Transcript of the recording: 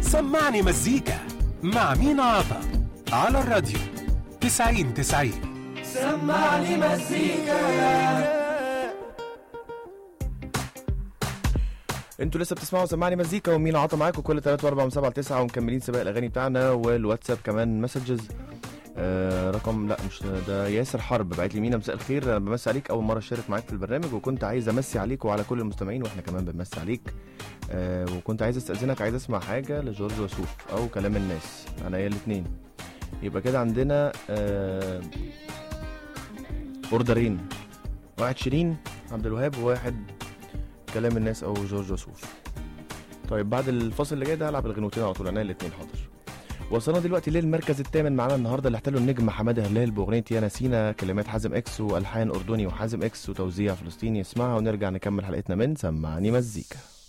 سمعني مزيكا مع مين عطا على الراديو 90 90 سمعني مزيكا انتوا لسه بتسمعوا سمعني مزيكا ومين عطى معاكم كل 3 و4 و7 و9 ومكملين سباق الاغاني بتاعنا والواتساب كمان مسجز آه رقم لا مش ده ياسر حرب بعت لي مينا مساء الخير انا بمسي عليك اول مره اشارك معاك في البرنامج وكنت عايز امسي عليك وعلى كل المستمعين واحنا كمان بنمسي عليك آه وكنت عايز استاذنك عايز اسمع حاجه لجورج وسوف او كلام الناس انا هي الاثنين يبقى كده عندنا آه اوردرين واحد شيرين عبد الوهاب وواحد كلام الناس او جورج وسوف طيب بعد الفاصل اللي جاي ده هلعب الغنوتين على طول انا الاثنين حاضر وصلنا دلوقتي للمركز الثامن معانا النهارده اللي احتله النجم حماده هلال باغنيه يا نسينا كلمات حازم اكس والحان اردني وحازم اكس وتوزيع فلسطيني اسمعها ونرجع نكمل حلقتنا من سمعني مزيكا